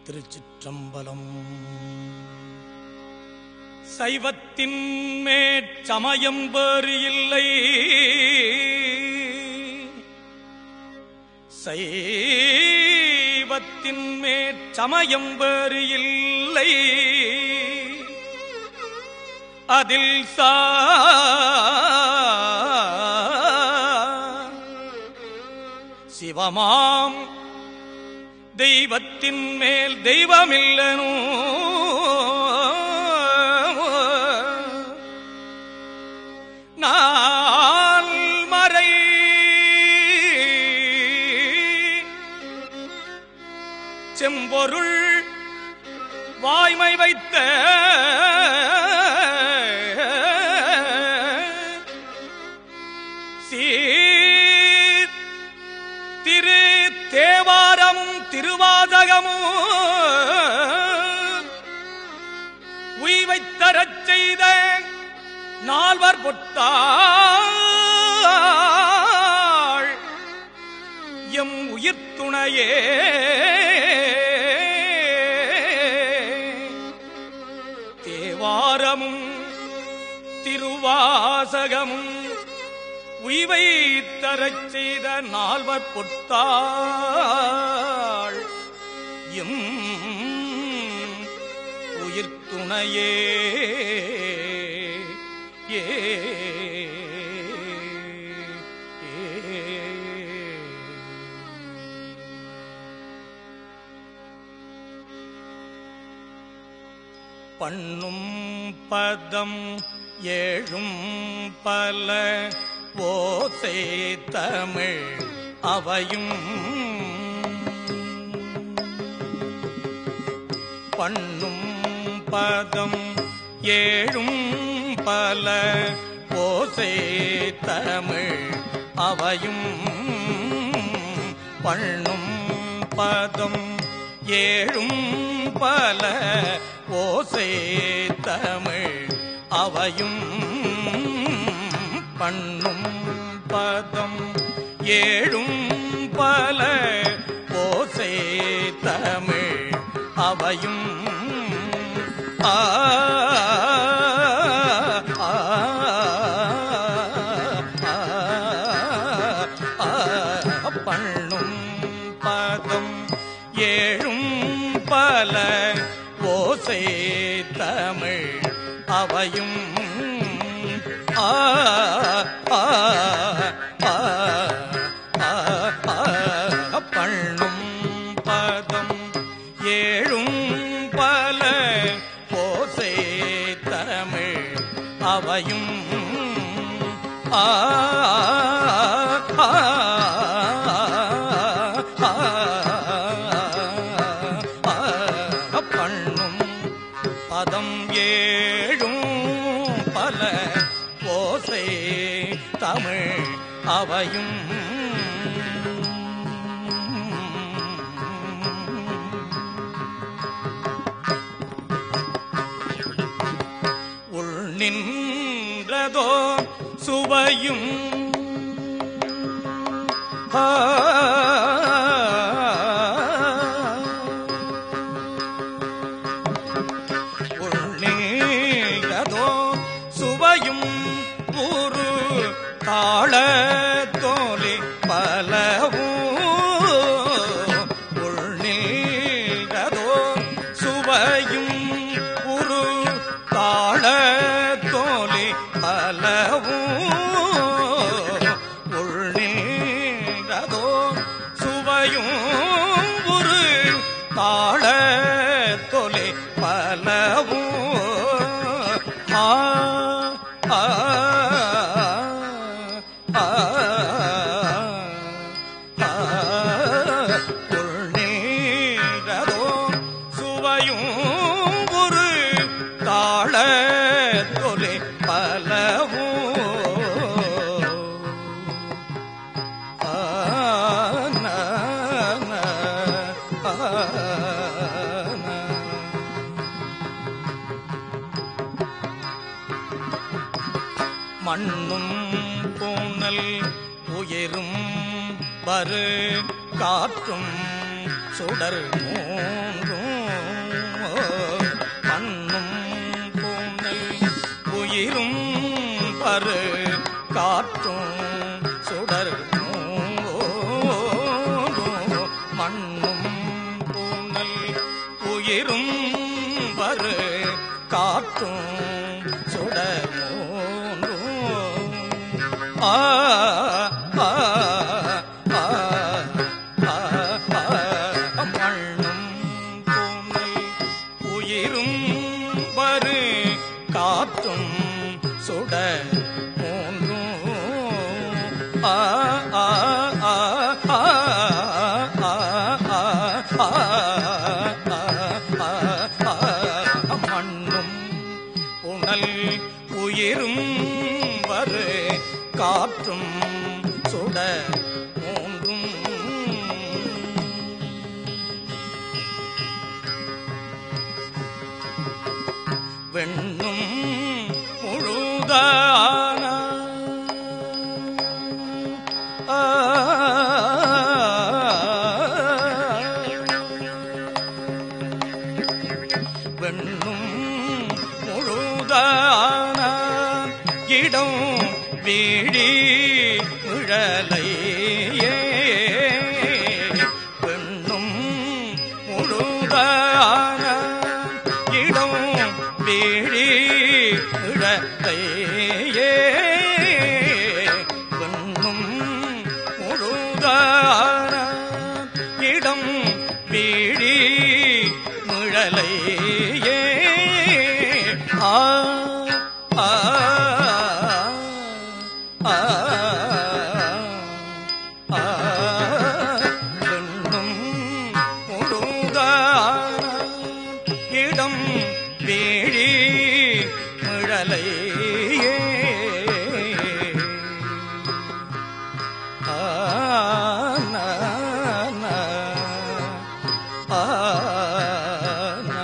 திருச்சிற்றம்பலம் சைவத்தின் மேற்சமயம் வேறு இல்லை சைவத்தின் மேற்சமயம் வேறு இல்லை அதில் சா சிவமாம் தெய்வத்தின் மேல் தெய்வமில்லனோ நான் மறை செம்பொருள் வாய்மை வைத்த சீர் திரு தேவாரமும் திருவாதகமும் உய்வைத் தரச் செய்த நால்வர் பொட்டாள் எம் உயிர் துணையே தேவாரமும் திருவாசகமும் உய்வை தரச் செய்த நால்வர் பொத்தாள் எம் உயிர் துணையே ஏ பண்ணும் பதம் ஏழும் பல ஓசை தமிழ் அவையும் பண்ணும் பதம் ஏழும் பல ஓசை தமிழ் அவையும் பண்ணும் பதம் ஏழும் பல ஓசை தமிழ் அவையும் பண்ணும் பதம் ஏழும் பல ஓசை தமிழ் அவையும் ஆ ஆ, ஆ, ஆ, பண்ணும் பதம் ஏழும் பல ஓசை தமிழ் அவையும் ஆ ஆ, ஆ, ஆ, ஆ, பண்ணும் பதம் ஏழும் பல ஓசை தமிழ் அவையும் ஆ ஆ, ஆ, ஆ, பண்ணும் பதம் ஏழும் பல ஓசை தமிழ் அவையும் உள் நின்றதோ சுவையும் ஆ உள்ளேயதோ சுவையும் ஒரு தாள தோலி பலவும் உள்ளேயதோ சுவையும் ஒரு தாள தோலி பலவும் உள்ளேயதோ சுவையும் ஒரு தாள தொலை பலவும் ஆ ஆ ஆ ஆ உள்நீரதோ சுவையும் ஒரு தாள தொலை பலவும் ஆ நா, நா, ஆ, நா. மண்ணும் பூனல் உயிரும் வரு காற்றும் சுடர் மூன்றும் காற்றும் சுடர் மண்ணும் பூனல் உயிரும் வரு காற்றும் சுடர் ஆ ஆ ஆ ஆ ஆ மண்ணும் பூனல் உயிரும் வரு காத்தும் சுட மூன்றும் ஆ ஆ ஆ ஆ ஆ ஆ ஆ ஆ ஆ மண்ணும் புனல் உயிரும் வரு காற்றும் சுட மூன்றும் வெண்ணும் முழுதான ஆ, வெண்ணும் முழுதான இடம் வீழி விழலையே பெண்ணும் முழுதான இடம் வீழி விழலையே பெண்ணும் முழுதான இடம் வீழி முழலையே ஆ ஆ ஆ ஆ பெண்ணும் முழுதான இடம் வீழி முழலையே ஆ நா, நா. ஆ நா.